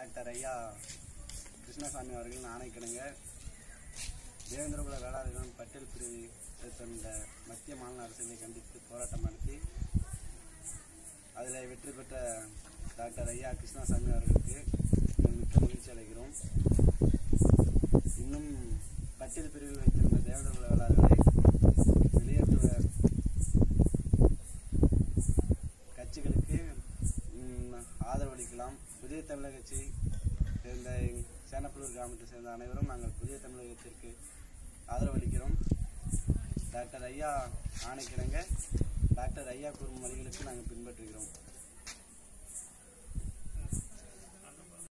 doctor ஐயா கிருஷ்ணசாமி அவர்களின் ஆணைக்கிணங்க தேவேந்திரகுல வேளாளர்களும் பட்டியல் பிரிவு எடுத்துள்ள மத்திய மாநில அரசுகளை கண்டித்து போராட்டம் நடத்தி அதில் வெற்றி பெற்ற டாக்டர் ஐயா கிருஷ்ணசாமி அவர்களுக்கு நாங்கள் மிக்க மகிழ்ச்சி அடைகிறோம் இன்னும் பட்டியல் பிரிவில் வைத்திருந்த தேவேந்திரகுல வேளாளர்களை வெளியேற்றுவ கட்சிகளுக்கு ம், ஆதரவளிக்கலாம் புதிய தமிழக கட்சி சேர்ந்த எங் சேனப்பலூர் கிராமத்தை சேர்ந்த அனைவரும் நாங்கள் புதிய தமிழகத்திற்கு ஆதரவளிக்கிறோம் டாக்டர் ஐயா ஆணைக்கிணங்க டாக்டர் ஐயா கூறும் வழிகளுக்கு நாங்கள் பின்பற்றுகிறோம்